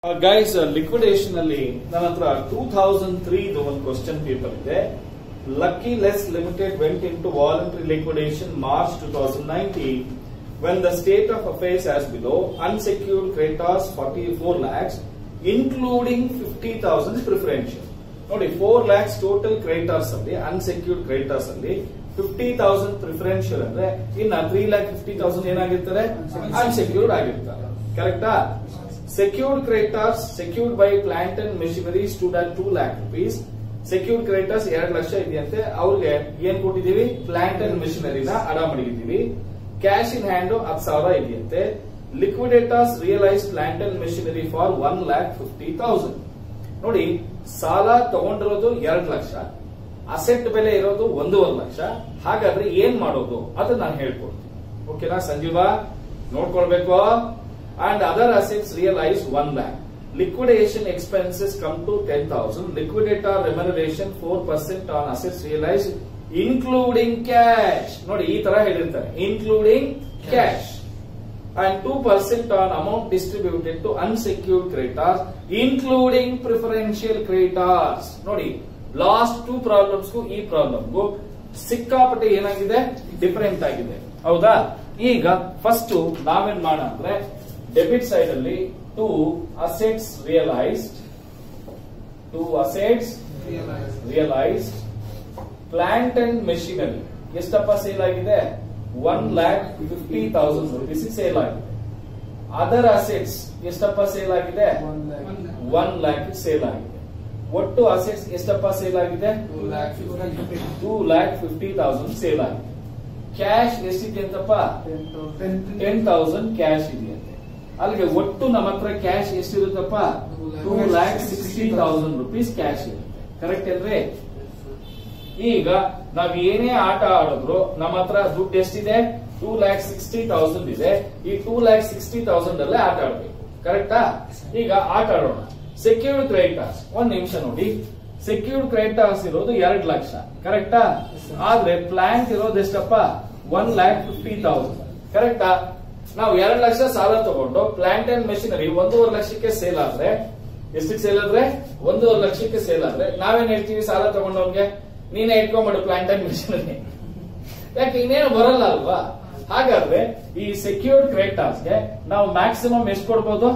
guys liquidation ಅಲ್ಲಿ ನನ್ನ ಹತ್ರ ಟೂ ಥೌಸಂಡ್ ತ್ರೀ ಒಂದು ಕ್ವಶನ್ ಪೇಪರ್ ಇದೆ lucky less limited went in to voluntary liquidation March two thousand nineteen when the state of affairs as below unsecured ಕ್ರೆಟಾಸ್ forty four lakhs including fifty thousand preferential ನೋಡಿ four lakhs total creditors ಅಲ್ಲಿ unsecured creditors ಅಲ್ಲಿ fifty thousand preferential ಅಂದ್ರೆ ಇನ್ನ three lakh fifty thousand ಏನಾಗಿರ್ತಾರೆ unsecured ಆಗಿರ್ತಾರೆ ಕರೆಕ್ಟಾ secured creditors secured by plant and machinery stood at two lakh rupees secured creditors ಎರಡು ಲಕ್ಷ ಇದೆಯಂತೆ ಅವ್ರಿಗೆ ಏನ್ ಕೊಟ್ಟಿದೀವಿ ಪ್ಲಾಂಟ್ ಅಂಡ್ ಮೆಷಿನರಿನ ಅಡ ಮಾಡಿದೀವಿ ಕ್ಯಾಶ್ ಇನ್ ಹ್ಯಾಂಡ್ ಹತ್ತು ಸಾವಿರ ಇದೆಯಂತೆ liquidators realise plant and machinery for one lakh fifty thousand ನೋಡಿ ಸಾಲ ತಗೊಂಡಿರೋದು ಎರಡು ಲಕ್ಷ ಅಸೆಟ್ ಬೆಲೆ ಇರೋದು ಒಂದೂವರೆ ಲಕ್ಷ ಹಾಗಾದ್ರೆ ಏನ್ ಮಾಡೋದು ಅದನ್ನ ನಾನು ಹೇಳ್ಕೊಡ್ತೀನಿ ಓಕೆನಾ ಸಂಜೀವ ನೋಡ್ಕೊಳ್ಬೇಕು and other assets realise one lakh liquidation expenses come to ten thousand liquidator remuneration four percent on assets realise including cash ನೋಡಿ ಈ ತರ ಹೇಳಿರ್ತಾರೆ including cash and 2% on amount distributed to unsecured creditors including preferential creditors ನೋಡಿ last two ಪ್ರಾಬ್ಲಮ್ಸ್ಗೂ ಈ ಪ್ರಾಬ್ಲಮ್ಗೂ ಸಿಕ್ಕಾಪಟ್ಟೆ ಏನಾಗಿದೆ ಡಿಫರೆಂಟ್ ಆಗಿದೆ ಹೌದಾ ಈಗ ಫಸ್ಟ್ ನಾವೇನ್ ಮಾಡ ಅಂದ್ರೆ ಡೆಬಿಟ್ ಸೈಡ್ ಅಲ್ಲಿ to assets realised to assets realised plant and machinery ಎಷ್ಟಪ್ಪ ಸೇಲ್ ಆಗಿದೆ one lakh fifty thousand rupees sale ಆಗಿದೆ ಅದರ್ ಅಸೆಟ್ಸ್ ಎಷ್ಟಪ್ಪ ಸೇಲ್ ಆಗಿದೆ ಒನ್ ಲ್ಯಾಕ್ ಸೇಲ್ ಆಗಿದೆ ಒಟ್ಟು ಅಸೆಟ್ಸ್ ಎಷ್ಟಪ್ಪ ಸೇಲ್ ಆಗಿದೆ two lakh fifty thousand sale ಆಗಿದೆ ಕ್ಯಾಶ್ ಎಷ್ಟಿದೆ ಅಂತಪ್ಪ ಟೆನ್ ತೌಸಂಡ್ ಕ್ಯಾಶ್ ಇದೆಯಂತೆ ಅಲ್ಲಿಗೆ ಒಟ್ಟು ನಮ್ಮ ಹತ್ರ ಕ್ಯಾಶ್ ಎಷ್ಟಿರುತ್ತಪ್ಪ two lakh sixty thousand rupees cash ಇರುತ್ತೆ ಕರೆಕ್ಟ್ ಅಲ್ವೇ ಈಗ ನಾವ್ ಏನೇ ಆಟ ಆಡಿದ್ರು ನಮ್ಮ ಹತ್ರ ದುಡ್ಡು ಎಷ್ಟಿದೆ ಟೂ ಲ್ಯಾಕ್ ಸಿಕ್ಸ್ಟಿ ತೌಸಂಡ್ ಇದೆ ಈ ಟೂ ಲ್ಯಾಕ್ ಸಿಕ್ಸ್ಟಿ ತೌಸಂಡ್ ಅಲ್ಲೇ ಆಟ ಆಡ್ಬೇಕು ಕರೆಕ್ಟಾ ಈಗ ಆಟ ಆಡೋಣ ಸೆಕ್ಯೂರ್ಡ್ ಕ್ರೆಡಿಟರ್ಸ್ ಒಂದ್ ನಿಮಿಷ ನೋಡಿ ಸೆಕ್ಯೂರ್ಡ್ ಕ್ರೆಡಿಟರ್ಸ್ ಇರೋದು ಎರಡ್ ಲಕ್ಷ ಕರೆಕ್ಟಾ ಆದ್ರೆ ಪ್ಲಾಂಟ್ ಇರೋದು ಎಷ್ಟಪ್ಪ ಒನ್ ಲ್ಯಾಕ್ ಫಿಫ್ಟಿ ತೌಸಂಡ್ ಕರೆಕ್ಟಾ ನಾವು ಎರಡ್ ಲಕ್ಷ ಸಾಲ ತಗೊಂಡು ಪ್ಲಾಂಟ್ ಅಂಡ್ ಮೆಷಿನರಿ ಒಂದೂವರೆ ಲಕ್ಷಕ್ಕೆ ಸೇಲ್ ಆದ್ರೆ ಎಷ್ಟಕ್ಕೆ ಸೇಲ್ ಆದ್ರೆ ಒಂದೂವರೆ ಲಕ್ಷಕ್ಕೆ ಸೇಲ್ ಆದ್ರೆ ನಾವೇನ್ ಹೇಳ್ತೀವಿ ಸಾಲ ತಗೊಂಡವ್ಗೆ ನೀನೇ ಇಟ್ಕೊಂಡ್ಬಿಡು ಪ್ಲಾಂಟ್ ಅಂಡ್ ಮಿಷನರಿ ಯಾಕೆ ಇನ್ನೇನು ಬರಲ್ಲ ಅಲ್ವಾ ಹಾಗಾದ್ರೆ ಈ ಸೆಕ್ಯೂರ್ಡ್ ಕ್ರೆಡಿಟರ್ಸ್ಗೆ ನಾವು ಮ್ಯಾಕ್ಸಿಮಮ್ ಎಷ್ಟು ಕೊಡ್ಬೋದು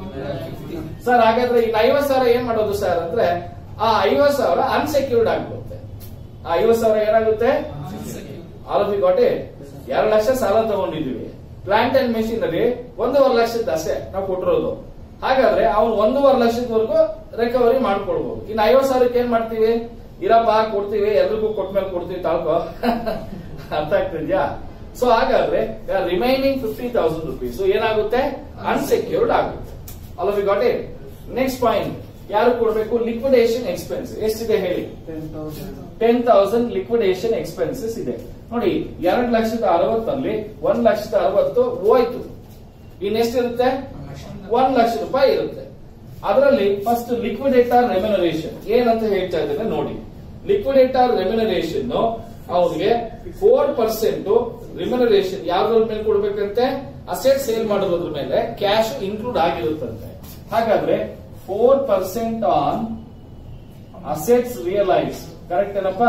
ಸರ್ ಹಾಗಾದ್ರೆ ಈಗ ಐವತ್ ಸಾವಿರ ಏನ್ ಮಾಡೋದು ಸರ್ ಅಂದ್ರೆ ಆ ಐವತ್ ಸಾವಿರ ಅನ್ಸೆಕ್ಯೂರ್ಡ್ ಆಗ್ಬಿಡುತ್ತೆ ಆ ಐವತ್ ಸಾವಿರ ಏನಾಗುತ್ತೆ ಆಲ್ ಆಫ್ ಗಾಟ್ ಎರಡು ಲಕ್ಷ ಸಾಲ ತಗೊಂಡಿದೀವಿ ಪ್ಲಾಂಟ್ ಅಂಡ್ ಮೆಷಿನರಿ ಒಂದೂವರೆ ಲಕ್ಷದ ಅಷ್ಟೇ ನಾವು ಕೊಟ್ಟಿರೋದು ಹಾಗಾದ್ರೆ ಅವ್ನು ಒಂದೂವರೆ ಲಕ್ಷದವರೆಗೂ ರಿಕವರಿ ಮಾಡ್ಕೊಡ್ಬೋದು ಇನ್ನು ಐವತ್ ಸಾವಿರಕ್ಕೆ ಏನ್ ಮಾಡ್ತೀವಿ ಇರಪ್ಪ ಕೊಡ್ತೀವಿ ಎಲ್ರಿಗೂ ಕೊಟ್ಮೇಲೆ ಕೊಡ್ತೀವಿ ತಾಳ್ಕೋ ಅರ್ಥ ಆಗ್ತಿದ್ಯಾ ಸೊ ಹಾಗಾದ್ರೆ ರಿಮೈನಿಂಗ್ ಫಿಫ್ಟಿ ತೌಸಂಡ್ ರುಪೀಸ್ ಏನಾಗುತ್ತೆ ಅನ್ಸೆಕ್ಯೂರ್ಡ್ ಆಗುತ್ತೆ ಅಲ್ಲ we got it next point ಯಾರು ಕೊಡಬೇಕು ಲಿಕ್ವಿಡೇಷನ್ ಎಕ್ಸ್ಪೆನ್ಸ್ ಎಷ್ಟಿದೆ ಹೇಳಿ ಟೆನ್ ತೌಸಂಡ್ ಲಿಕ್ವಿಡೇಷನ್ ಎಕ್ಸ್ಪೆನ್ಸಸ್ ಇದೆ ನೋಡಿ ಎರಡ್ ಲಕ್ಷದ ಅರವತ್ತಲ್ಲಿ ಒಂದ್ ಲಕ್ಷದ ಅರವತ್ತು ಹೋಯ್ತು ಇನ್ನೆಷ್ಟಿರುತ್ತೆ ಒಂದ್ ಲಕ್ಷ ರೂಪಾಯಿ ಇರುತ್ತೆ ಅದರಲ್ಲಿ ಫಸ್ಟ್ ಲಿಕ್ವಿಡೇಟರ್ ರೆಮ್ಯುನರೇಷನ್ ಏನಂತ ಹೇಳ್ತಾ ಇದ್ದಾರೆ ನೋಡಿ ಲಿಕ್ವಿಡೇಟರ್ ರೆಮ್ಯುನರೇಷನ್ ಅವ್ರಿಗೆ ಫೋರ್ ಪರ್ಸೆಂಟ್ ರಿಮ್ಯುನರೇಷನ್ ಯಾವ್ದ್ರ ಮೇಲೆ ಕೊಡ್ಬೇಕಂತೆ ಅಸೆಟ್ ಸೇಲ್ ಮಾಡೋದ್ರ ಮೇಲೆ ಕ್ಯಾಶ್ ಇನ್ಕ್ಲೂಡ್ ಆಗಿರುತ್ತಂತೆ ಹಾಗಾದ್ರೆ four percent on assets realise correct ಏನಪ್ಪ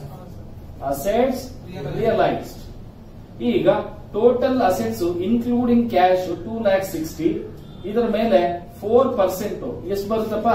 ಅಸೆಟ್ಸ್ ರಿಯಲೈಸ್ಡ್ ಈಗ total assets including cash two lakh sixty ಇದರ ಮೇಲೆ ಫೋರ್ ಪರ್ಸೆಂಟ್ ಎಷ್ಟು ಬರುತ್ತಪ್ಪ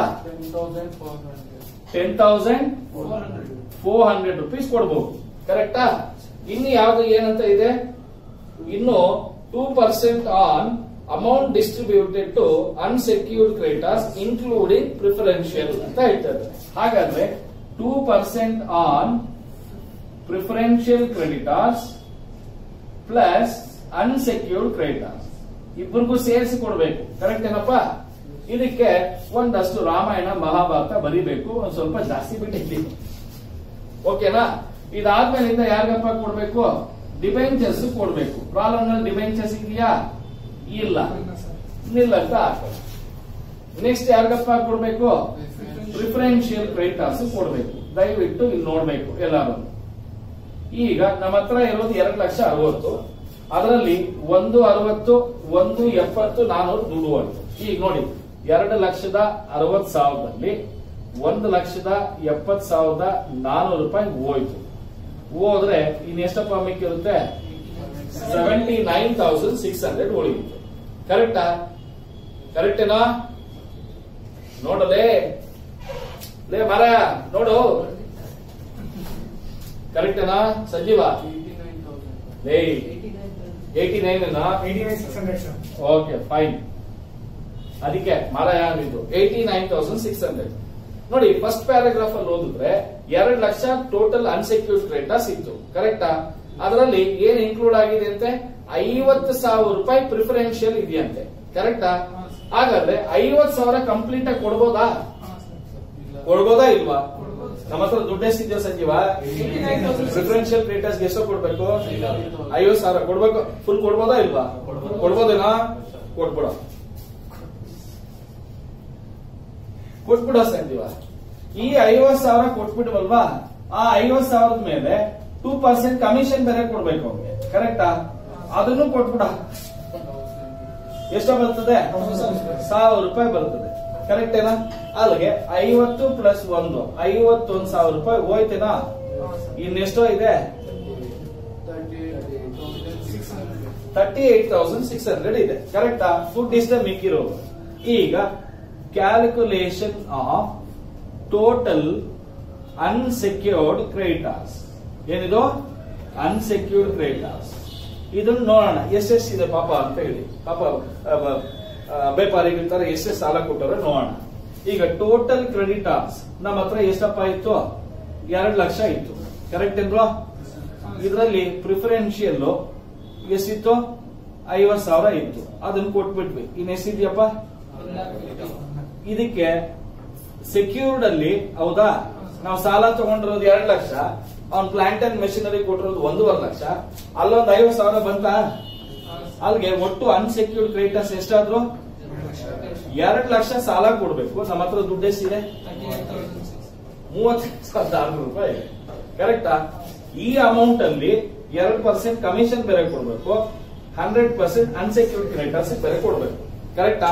ten thousand four hundred rupees ಕೊಡಬಹುದು ಕರೆಕ್ಟಾ ಇನ್ನು ಯಾವ್ದು ಏನಂತ ಇದೆ ಇನ್ನು two percent on amount distributed to unsecured creditors including preferential ಅಂತ ಹೇಳ್ತಾರೆ ಹಾಗಾದ್ರೆ two percent on preferential creditors plus unsecured creditors ಇಬ್ಬರಿಗೂ ಸೇರಿಸಿ ಕೊಡಬೇಕು ಕರೆಕ್ಟ್ ಏನಪ್ಪಾ ಇದಕ್ಕೆ ಒಂದಷ್ಟು ರಾಮಾಯಣ ಮಹಾಭಾರತ ಬರಿಬೇಕು ಒಂದ್ ಸ್ವಲ್ಪ ಜಾಸ್ತಿ ಬಿಟ್ಟಿದ್ದೀನಿ ಓಕೆನಾ ಇದಾದ್ಮೇಲಿಂದ ಯಾರಿಗಪ್ಪ ಕೊಡ್ಬೇಕು ಡಿಬೆಂಚರ್ಸ್ ಕೊಡ್ಬೇಕು ಪ್ರಾಬ್ಲಮ್ ನಲ್ಲಿ ಡಿಬೆಂಚರ್ಸ್ ಇದೆಯಾ ಇಲ್ಲ ನಿಲ್ಲ ಅಂತ ಹಾಕೋದು ನೆಕ್ಸ್ಟ್ ಯಾರಿಗಪ್ಪ ಕೊಡ್ಬೇಕು ಪ್ರಿಫರೆನ್ಷಿಯಲ್ ಕ್ರೆಡಿಟರ್ಸ್ ಕೊಡ್ಬೇಕು ದಯವಿಟ್ಟು ಇಲ್ಲಿ ನೋಡ್ಬೇಕು ಎಲ್ಲಾರು ಈಗ ನಮ್ಮ ಹತ್ರ ಇರೋದು ಎರಡು ಲಕ್ಷ ಅರವತ್ತು ಅದರಲ್ಲಿ ಒಂದು ಅರವತ್ತು ಒಂದು ಎಪ್ಪತ್ತು ನಾನೂರು ದುಡ್ಡು ಅಂತ ಈಗ ನೋಡಿ ಎರಡು ಲಕ್ಷದ ಅರವತ್ ಸಾವಿರದಲ್ಲಿ ಒಂದು ಲಕ್ಷದ ಎಪ್ಪತ್ ಸಾವಿರದ ನಾನೂರು ರೂಪಾಯಿ ಹೋಯ್ತು ಹೋದ್ರೆ ಇನ್ನೆಷ್ಟಪ್ಪ ಮಿಕ್ಕಿರುತ್ತೆ seventy nine thousand six hundred ಉಳಿಯಿತು ಕರೆಕ್ಟಾ ಕರೆಕ್ಟೇನಾ ನೋಡಲೇ ಲೇ ಮರ ನೋಡು ಕರೆಕ್ಟೇನಾ ಸಂಜೀವ ಲೇ ಏಯ್ಟಿ ನೈನ್ ಓಕೆ ಫೈನ್ ಅದಕ್ಕೆ ಮರ ಯಾರಿದ್ದು eighty nine thousand six hundred ನೋಡಿ ಫಸ್ಟ್ ಪ್ಯಾರಾಗ್ರಾಫ್ ಅಲ್ಲಿ ಓದಿದ್ರೆ ಎರಡು ಲಕ್ಷ ಟೋಟಲ್ ಅನ್ಸೆಕ್ಯೂರ್ಡ್ ಕ್ರೆಡಿಟರ್ಸ್ ಇತ್ತು ಕರೆಕ್ಟಾ ಅದರಲ್ಲಿ ಏನ್ ಇನ್ಕ್ಲೂಡ್ ಆಗಿದೆ ಅಂತೆ ಐವತ್ತು ಸಾವಿರ ರೂಪಾಯಿ ಪ್ರಿಫರೆನ್ಷಿಯಲ್ ಇದೆಯಂತೆ ಕರೆಕ್ಟಾ ಹಾಗಾದ್ರೆ ಐವತ್ ಸಾವಿರ ಕಂಪ್ಲೀಟ್ ಆಗಿ ಕೊಡ್ಬೋದಾ ಕೊಡ್ಬೋದಾ ಇಲ್ವಾ ನಮ್ಮ ಹತ್ರ ದುಡ್ಡು ಎಷ್ಟಿದ್ಯಾ ಸಂಜೀವ ಪ್ರಿಫರೆನ್ಷಿಯಲ್ ಕ್ರೆಡಿಟರ್ಸ್ ಎಷ್ಟೋ ಕೊಡ್ಬೇಕು ಐವತ್ ಸಾವಿರ ಕೊಡ್ಬೇಕು ಫುಲ್ ಕೊಡ್ಬೋದಾ ಇಲ್ವಾ ಕೊಡ್ಬೋದೇನಾ ಕೊಟ್ಬಿಡ ಕೊಟ್ಬಿಡ ಸಂಜೀವ ಈ ಐವತ್ ಸಾವಿರ ಕೊಟ್ಬಿಟ್ವಲ್ವಾ ಆ ಐವತ್ ಸಾವಿರದ ಮೇಲೆ ಟೂ ಪರ್ಸೆಂಟ್ ಕಮಿಷನ್ ಬೇರೆ ಕೊಡ್ಬೇಕು ಅವ್ರಿಗೆ ಕರೆಕ್ಟಾ ಅದನ್ನು ಕೊಟ್ಬಿಡ ಎಷ್ಟು ಬರ್ತದೆ ಸಾವಿರ ರೂಪಾಯಿ ಬರ್ತದೆ ಕರೆಕ್ಟ್ ಏನಾ ಅಲ್ಲಿಗೆ ಐವತ್ತು ಪ್ಲಸ್ ಒಂದು ಐವತ್ತೊಂದು ಸಾವಿರ ರೂಪಾಯಿ ಹೋಯ್ತೇನಾ ಇನ್ನೆಷ್ಟೋ ಇದೆ thirty eight thousand six hundred ಇದೆ ಕರೆಕ್ಟಾ ಫುಡ್ ಇಸ್ ದ ಮಿಕ್ಕಿರೋದು ಈಗ calculation of total unsecured creditors ಏನಿದು ಅನ್ಸೆಕ್ಯೂರ್ಡ್ ಕ್ರೆಡಿಟರ್ಸ್ ಇದನ್ನ ನೋಡೋಣ ಎಷ್ಟೆಷ್ಟಿದೆ ಪಾಪ ಅಂತ ಹೇಳಿ ಪಾಪ ವ್ಯಾಪಾರಿಗಳ ತರ ಎಷ್ಟೆಷ್ಟು ಸಾಲ ಕೊಟ್ಟರೆ ನೋಡೋಣ ಈಗ ಟೋಟಲ್ ಕ್ರೆಡಿಟರ್ಸ್ ನಮ್ಮ ಹತ್ರ ಎಷ್ಟಪ್ಪ ಇತ್ತು ಎರಡು ಲಕ್ಷ ಇತ್ತು ಕರೆಕ್ಟ್ ಏನ್ರೋ ಇದರಲ್ಲಿ ಪ್ರಿಫರೆನ್ಷಿಯಲ್ ಎಷ್ಟಿತ್ತು ಐವತ್ ಸಾವಿರ ಇತ್ತು ಅದನ್ನ ಕೊಟ್ಬಿಟ್ವಿ ಇನ್ ಎಷ್ಟಿದ್ಯಪ್ಪ ಇದಕ್ಕೆ ಸೆಕ್ಯೂರ್ಡ್ ಅಲ್ಲಿ ಹೌದಾ ನಾವು ಸಾಲ ತಗೊಂಡಿರೋದು ಎರಡು ಲಕ್ಷ ಅವ್ನ್ ಪ್ಲಾಂಟ್ ಅಂಡ್ ಮೆಷಿನರಿ ಕೊಟ್ಟಿರೋದು ಒಂದೂವರೆ ಲಕ್ಷ ಅಲ್ಲೊಂದು ಐವತ್ ಸಾವಿರ ಬಂತ ಅಲ್ಲಿಗೆ ಒಟ್ಟು ಅನ್ಸೆಕ್ಯೂರ್ಡ್ ಕ್ರೆಡಿಟರ್ಸ್ ಎಷ್ಟಾದ್ರು ಎರಡು ಲಕ್ಷ ಸಾಲ ಕೊಡ್ಬೇಕು ನಮ್ಮ ಹತ್ರ ದುಡ್ಡು ಎಷ್ಟಿದೆ ಮೂವತ್ತು ಸಾವಿರದ ಆರ್ನೂರು ರೂಪಾಯಿ ಕರೆಕ್ಟಾ ಈ ಅಮೌಂಟ್ ಅಲ್ಲಿ ಎರಡು ಪರ್ಸೆಂಟ್ ಕಮಿಷನ್ ಬೇರೆ ಕೊಡ್ಬೇಕು ಹಂಡ್ರೆಡ್ ಪರ್ಸೆಂಟ್ ಅನ್ಸೆಕ್ಯೂರ್ಡ್ ಕ್ರೆಡಿಟರ್ಸ್ ಬೇರೆ ಕೊಡ್ಬೇಕು ಕರೆಕ್ಟಾ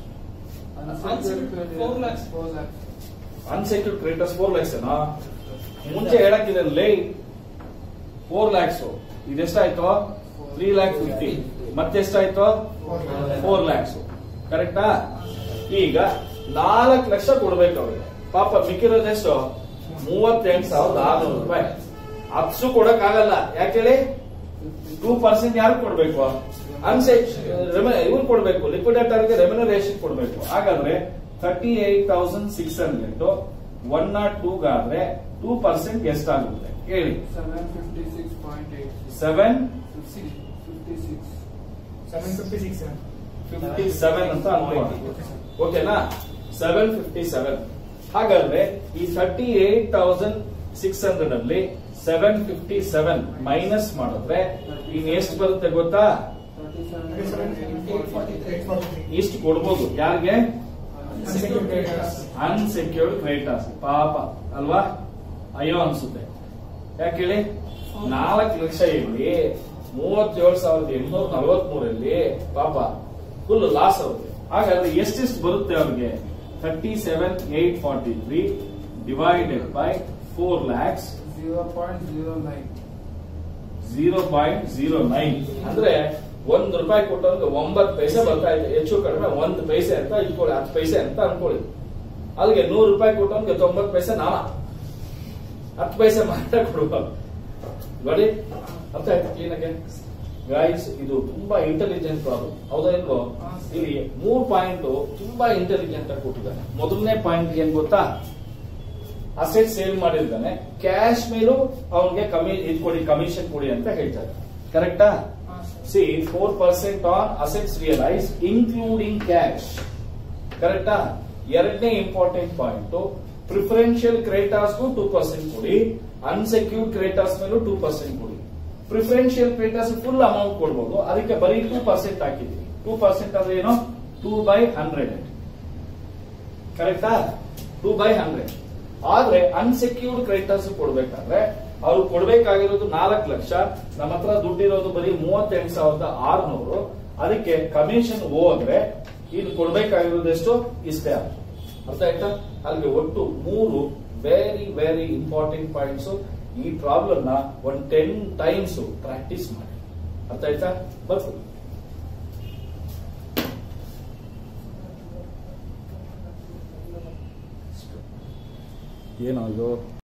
ಅನ್ಸೆಕ್ಯೂರ್ಡ್ ಕ್ರೆಡಿಟರ್ಸ್ ಫೋರ್ ಲ್ಯಾಕ್ಸ್ ಏನಾ ಮುಂಚೆ ಹೇಳಕ್ಕಿದೆ ಲೇ ಫೋರ್ ಲ್ಯಾಕ್ಸ್ ಇದೆಷ್ಟಾಯ್ತು ತ್ರೀ ಲ್ಯಾಕ್ ಫಿಫ್ಟಿ ಮತ್ತೆಷ್ಟಾಯ್ತು ಫೋರ್ ಲ್ಯಾಕ್ಸ್ ಕರೆಕ್ಟಾ ಈಗ ನಾಲ್ಕು ಲಕ್ಷ ಕೊಡ್ಬೇಕು ಅವ್ರಿಗೆ ಪಾಪ ಮಿಕ್ಕಿರೋದೆಷ್ಟು ಮೂವತ್ತೆಂಟು ಸಾವಿರದ ಆರ್ನೂರು ರೂಪಾಯಿ ಹತ್ತು ಕೊಡಕ್ ಆಗಲ್ಲ ಯಾಕೇಳಿ ಟೂ ಪರ್ಸೆಂಟ್ ಯಾರು ಕೊಡ್ಬೇಕು ಅನ್ಸೆಕ್ ಇವ್ರು ಕೊಡ್ಬೇಕು ಲಿಕ್ವಿಡೇಟರ್ಗೆ ರೆಮ್ಯುನರೇಷನ್ ಕೊಡ್ಬೇಕು ಹಾಗಾದ್ರೆ thirty eight thousand six hundred one nought ಟೂಗಾದ್ರೆ ಟೂ ಪರ್ಸೆಂಟ್ ಎಷ್ಟಾಗುತ್ತೆ ಹೇಳಿ ಸೆವೆನ್ ಫಿಫ್ಟಿ ಸೆವೆನ್ ಅಂತ ಅನ್ಕೊಳ್ಳಿ ಓಕೆನಾ ಸೆವೆನ್ ಫಿಫ್ಟಿ ಸೆವೆನ್ ಹಾಗಾದ್ರೆ ಈ thirty eight thousand six hundred ಅಲ್ಲಿ ಸೆವೆನ್ ಫಿಫ್ಟಿ ಸೆವೆನ್ ಮೈನಸ್ ಮಾಡಿದ್ರೆ ಇನ್ ಎಷ್ಟು ಬರುತ್ತೆ ಗೊತ್ತಾ ಇಷ್ಟು ಕೊಡ್ಬೋದು ಯಾರಿಗೆ ಅನ್ಸೆಕ್ಯೂರ್ಡ್ ಕ್ರೆಡಿಟರ್ಸ್ ಪಾಪ ಅಲ್ವಾ ಅಯ್ಯೋ ಅನ್ಸುತ್ತೆ ಯಾಕೆ ಹೇಳಿ ನಾಲ್ಕು ಲಕ್ಷ ಇಲ್ಲಿ ಮೂವತ್ತೇಳು ಸಾವಿರದ ಎಂಟುನೂರ ನಲವತ್ ಮೂರಲ್ಲಿ ಪಾಪ ಫುಲ್ ಲಾಸ್ ಅವ್ರಿಗೆ ಹಾಗಾದ್ರೆ ಎಷ್ಟೆಷ್ಟು ಬರುತ್ತೆ ಅವ್ರಿಗೆ thirty seven eight forty three divided by four lakhs zero point zero nine ಅಂದ್ರೆ ಒಂದ್ ರೂಪಾಯಿ ಕೊಟ್ಟವ್ರಿಗೆ ಒಂಬತ್ತು ಪೈಸೆ ಬರ್ತಾ ಇದೆ ಹೆಚ್ಚು ಕಡಿಮೆ ಒಂದ್ ಪೈಸೆ ಅಂತ ಇಟ್ಕೊಳ್ಳಿ ಹತ್ತು ಪೈಸೆ ಅಂತ ಅನ್ಕೊಳ್ಳಿ ಅಲ್ಲಿಗೆ ನೂರು ರೂಪಾಯಿ ಕೊಟ್ಟವ್ರಿಗೆ ತೊಂಬತ್ತು ಪೈಸೆ ನಾಮ ಹತ್ತು ಪೈಸೆ ಮಾತ್ರ ಕೊಡುವ ನೋಡಿ ಅರ್ಥ ಆಯ್ತು ಕ್ಲೀನಾಗೆ ಗೈಸ್ ಇದು ತುಂಬಾ ಇಂಟೆಲಿಜೆಂಟ್ ಪ್ರಾಬ್ಲಮ್ ಹೌದಾ ಇಲ್ವೋ ಇಲ್ಲಿ ಮೂರ್ ಪಾಯಿಂಟ್ ತುಂಬಾ ಇಂಟೆಲಿಜೆಂಟ್ ಆಗಿ ಕೊಟ್ಟಿದ್ದಾನೆ ಮೊದಲನೇ ಪಾಯಿಂಟ್ ಏನ್ ಗೊತ್ತಾ ಅಸೆಟ್ ಸೇಲ್ ಮಾಡಿರ್ತಾನೆ ಕ್ಯಾಶ್ ಮೇಲೂ ಅವನಿಗೆ ಕಮಿ ಇದು ಕೊಡಿ ಕಮಿಷನ್ ಕೊಡಿ ಅಂತ ಹೇಳ್ತಾರೆ ಕರೆಕ್ಟಾ ಸಿ four percent on assets realise including cash ಕರೆಕ್ಟಾ ಎರಡನೇ ಇಂಪಾರ್ಟೆಂಟ್ ಪಾಯಿಂಟ್ ಪ್ರಿಫರೆನ್ಷಿಯಲ್ ಕ್ರೆಡಿಟರ್ಸ್ಗೂ ಟೂ ಪರ್ಸೆಂಟ್ ಕೊಡಿ ಅನ್ಸೆಕ್ಯೂರ್ಡ್ ಕ್ರೆಡಿಟರ್ಸ್ ಮೇಲೂ ಟೂ ಪರ್ಸೆಂಟ್ ಕೊಡಿ ಪ್ರಿಫರೆನ್ಷಿಯಲ್ ಕ್ರೆಡಿಟರ್ಸ್ ಫುಲ್ ಅಮೌಂಟ್ ಕೊಡ್ಬೋದು ಅದಕ್ಕೆ ಬರೀ ಟೂ ಪರ್ಸೆಂಟ್ ಹಾಕಿದ್ವಿ ಟೂ ಪರ್ಸೆಂಟ್ ಅಂದ್ರೆ ಏನು ಟೂ ಬೈ ಹಂಡ್ರೆಡ್ ಕರೆಕ್ಟಾ ಟೂ ಬೈ ಹಂಡ್ರೆಡ್ ಆದ್ರೆ ಅನ್ಸೆಕ್ಯೂರ್ಡ್ ಕ್ರೆಡಿಟರ್ಸ್ ಕೊಡ್ಬೇಕಾದ್ರೆ ಅವ್ರು ಕೊಡ್ಬೇಕಾಗಿರೋದು ನಾಲ್ಕು ಲಕ್ಷ ನಮ್ಮ ಹತ್ರ ದುಡ್ಡಿರೋದು ಬರೀ ಮೂವತ್ತೆಂಟು ಸಾವಿರದ ಆರ್ನೂರು ಅದಕ್ಕೆ ಕಮಿಷನ್ ಹೋದ್ರೆ ಇನ್ನು ಕೊಡ್ಬೇಕಾಗಿರೋದೆಷ್ಟು ಇಷ್ಟೇ ಆಯ್ತು ಅರ್ಥ ಆಯ್ತಾ ಅಲ್ಲಿಗೆ ಒಟ್ಟು ಮೂರು ವೆರಿ ವೆರಿ ಇಂಪಾರ್ಟೆಂಟ್ ಪಾಯಿಂಟ್ಸ್ ಈ ಪ್ರಾಬ್ಲಮ್ ನ ಒಂದ್ ಟೆನ್ ಟೈಮ್ಸ್ ಪ್ರಾಕ್ಟೀಸ್ ಮಾಡಿ ಅರ್ಥ ಆಯ್ತಾ ಬರ್ತದೆ ಏನೋ ಇದು